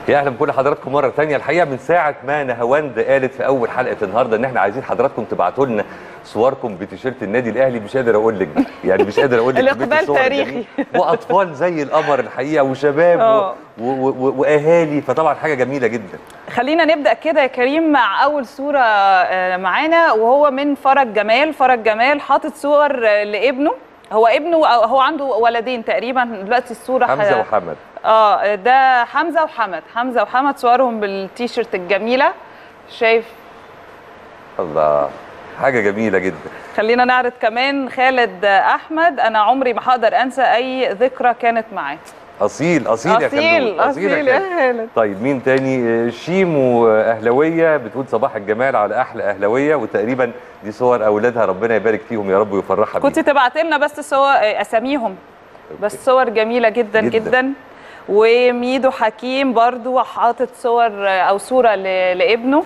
يا اهلا بكل حضراتكم مره ثانيه الحقيقه من ساعه ما نهاوند قالت في اول حلقه النهارده ان احنا عايزين حضراتكم تبعتوا لنا صوركم بتيشيرت النادي الاهلي مش قادر اقول لك بقى. يعني مش قادر اقول لك كمية الإقبال الصور تاريخي. الجميلة. واطفال زي القمر الحقيقه وشباب آه. و... و... و... واهالي فطبعا حاجه جميله جدا خلينا نبدا كده يا كريم مع اول صوره آه، معانا وهو من فرج جمال فرج جمال حاطط صور آه، لابنه هو ابنه أو هو عنده ولدين تقريبا دلوقتي الصوره حمزه ح- وحمد اه ده حمزه وحمد حمزه وحمد صورهم بالتيشيرت الجميله شايف الله حاجه جميله جدا خلينا نعرض كمان خالد احمد انا عمري ما هقدر انسى اي ذكرى كانت معاه اصيل اصيل يا اصيل خلود اصيل يا خالد طيب مين تاني آه، شيمو اهلاويه بتقول صباح الجمال على احلى اهلاويه وتقريبا دي صور اولادها ربنا يبارك فيهم يا رب ويفرحها كنت بيهم تبعت لنا بس صور اساميهم بس صور جميله جدا جداً. جدا, جداً. وميدو حكيم برضو حاطط صور او صوره ل- لابنه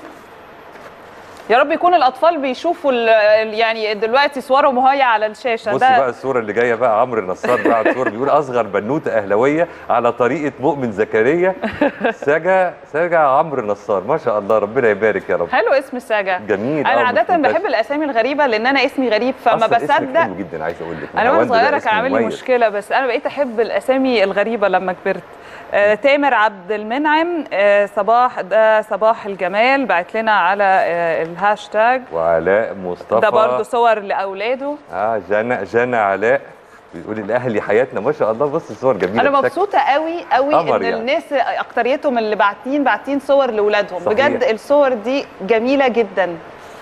يا رب يكون الاطفال بيشوفوا ال- ال- يعني دلوقتي صورهم وهي على الشاشه بص بقى الصوره اللي جايه بقى عمرو النصار بعت صوره بيقول اصغر بنوته اهلاويه على طريقه مؤمن زكريا سجا سجا عمرو النصار ما شاء الله ربنا يبارك يا رب حلو اسم ساجا جميل انا آه، عاده منتشر. بحب الاسامي الغريبه لان انا اسمي غريب فما أصلاً اسمك بصدق حلو جدا عايز اقول لك انا وانا نهاوند ده صغيره اسم كان عامل لي مميز. مشكله بس انا بقيت احب الاسامي الغريبه لما كبرت آه تامر عبد المنعم آه صباح ده صباح الجمال بعت لنا على آه الهاشتاج وعلاء مصطفى ده برضه صور لاولاده اه جنى جنى علاء بيقول الاهلي حياتنا ما شاء الله بص الصور جميله انا بشكل- مبسوطه قوي قوي قمر ان يعني. الناس اكتريتهم اللي باعتين باعتين صور لاولادهم صحيح. بجد الصور دي جميله جدا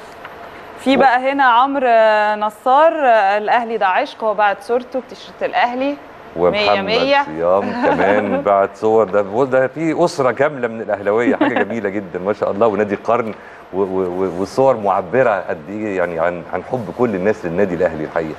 في بقى هنا عمرو آه، نصار آه، الاهلي ده عشق هو بعت صورته بتيشيرت الاهلي مية ومحمد مية. صيام كمان بعت صور ده بقول ده في اسره كامله من الاهلاويه حاجه جميله جدا ما شاء الله ونادي القرن و- و- و- والصور معبره قد ايه يعني عن عن حب كل الناس للنادي الاهلي الحقيقه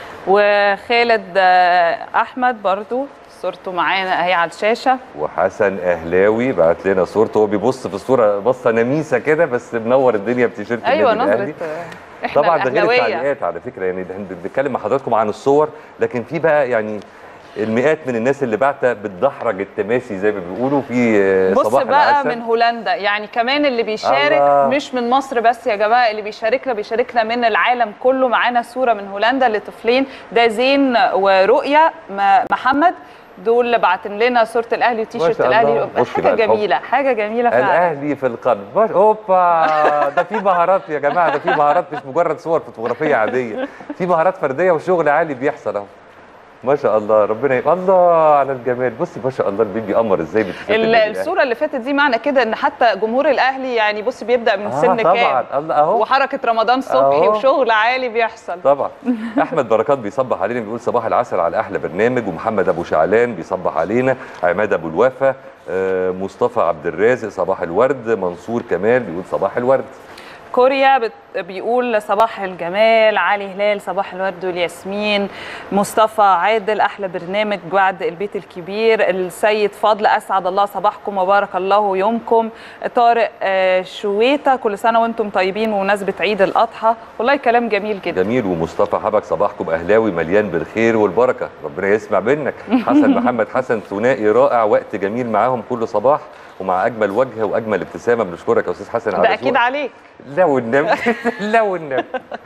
وخالد آه، احمد برضو صورته معانا اهي على الشاشه وحسن اهلاوي بعت لنا صورته هو بيبص في الصوره بصه نميسه كده بس منور الدنيا بتيشيرت ايوه النادي الاهلي نظره آه، احنا طبعا ده غير الأهلاوية. التعليقات على فكره يعني ده احنا بنتكلم مع حضراتكم عن الصور لكن في بقى يعني المئات من الناس اللي بعتها بتدحرج التماسي زي ما بيقولوا في آه، بص صباح بقى العسل من هولندا يعني كمان اللي بيشارك الله. مش من مصر بس يا جماعه اللي بيشاركنا بيشاركنا من العالم كله معانا صوره من هولندا لطفلين ده زين ورؤيا م- محمد دول اللي باعتين لنا صوره الاهلي وتيشيرت شاء الله. الاهلي بصي بقى حاجه الحب. جميله حاجه جميله فعلا الاهلي في القلب باش- اوبا ده في مهارات يا جماعه ده في مهارات مش مجرد صور فوتوغرافيه عاديه في مهارات فرديه وشغل عالي بيحصل اهو ما شاء الله ربنا يبقى الله على الجمال بصي ما شاء الله البيبي قمر ازاي بتشوف ال- الصوره اللي فاتت دي معنى كده ان حتى جمهور الاهلي يعني بص بيبدا من آه سن طبعا كام الله اهو وحركه رمضان صبحي أهو. وشغل عالي بيحصل طبعا احمد بركات بيصبح علينا بيقول صباح العسل على احلى برنامج ومحمد ابو شعلان بيصبح علينا عماد ابو الوفا آه، مصطفى عبد الرازق صباح الورد منصور كمال بيقول صباح الورد كوريا بت... بيقول صباح الجمال علي هلال صباح الورد والياسمين مصطفى عادل احلى برنامج وعد البيت الكبير السيد فضل اسعد الله صباحكم وبارك الله يومكم طارق آه، شويته كل سنه وانتم طيبين بمناسبه عيد الاضحى والله كلام جميل جدا جميل ومصطفى حبك صباحكم اهلاوي مليان بالخير والبركه ربنا يسمع منك حسن محمد حسن ثنائي رائع وقت جميل معاهم كل صباح ومع اجمل وجه واجمل ابتسامه بنشكرك يا استاذ حسن على ده اكيد ذوقك. عليك لا والنبي لا والنبي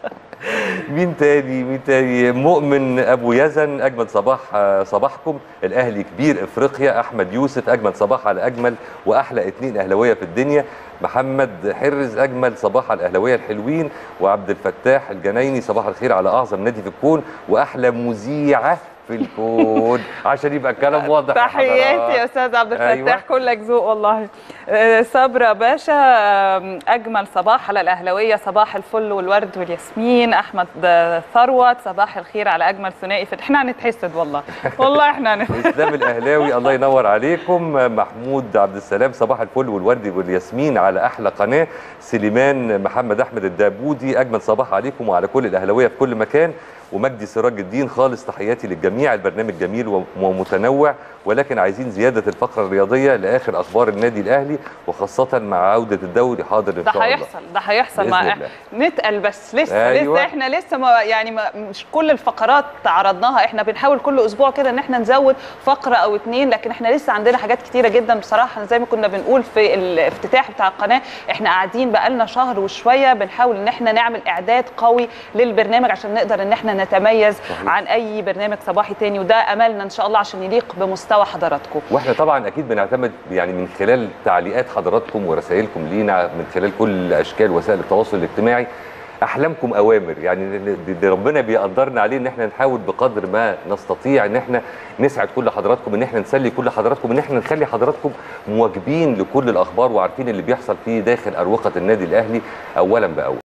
مين تاني مين تاني مؤمن ابو يزن اجمل صباح آه، صباحكم الاهلي كبير افريقيا احمد يوسف اجمل صباح على اجمل واحلى اتنين اهلاويه في الدنيا محمد حرز اجمل صباح على الاهلاويه الحلوين وعبد الفتاح الجنايني صباح الخير على اعظم نادي في الكون واحلى مذيعه في الكون عشان يبقى الكلام واضح يا تحياتي حضرات. يا استاذ عبد الفتاح أيوة. كلك ذوق والله آه، صبرا باشا آم، اجمل صباح على الاهلاويه صباح الفل والورد والياسمين احمد آه، ثروت صباح الخير على اجمل ثنائي فت- احنا هنتحسد والله والله احنا هنتحسد اسلام الاهلاوي الله ينور عليكم محمود عبد السلام صباح الفل والورد والياسمين على احلى قناه سليمان محمد احمد الدابودي اجمل صباح عليكم وعلى كل الاهلاويه في كل مكان ومجدي سراج الدين خالص تحياتي للجميع البرنامج جميل و- ومتنوع ولكن عايزين زياده الفقره الرياضيه لاخر اخبار النادي الاهلي وخاصه مع عوده الدوري حاضر ان ده شاء الله هيحصل ده هيحصل بإذن مع الله. نتقل بس لسه أيوة. لسه احنا لسه ما يعني ما مش كل الفقرات عرضناها احنا بنحاول كل اسبوع كده ان احنا نزود فقره او اتنين لكن احنا لسه عندنا حاجات كتيره جدا بصراحه زي ما كنا بنقول في الافتتاح بتاع القناه احنا قاعدين بقالنا شهر وشويه بنحاول ان احنا نعمل اعداد قوي للبرنامج عشان نقدر ان احنا نتميز صحيح. عن اي برنامج صباحي تاني وده املنا ان شاء الله عشان يليق بمستوى حضراتكم واحنا طبعا اكيد بنعتمد يعني من خلال تعليقات حضراتكم ورسائلكم لينا من خلال كل اشكال وسائل التواصل الاجتماعي احلامكم اوامر يعني دي- دي ربنا بيقدرنا عليه ان احنا نحاول بقدر ما نستطيع ان احنا نسعد كل حضراتكم ان احنا نسلي كل حضراتكم ان احنا نخلي حضراتكم مواكبين لكل الاخبار وعارفين اللي بيحصل فيه داخل اروقه النادي الاهلي اولا باول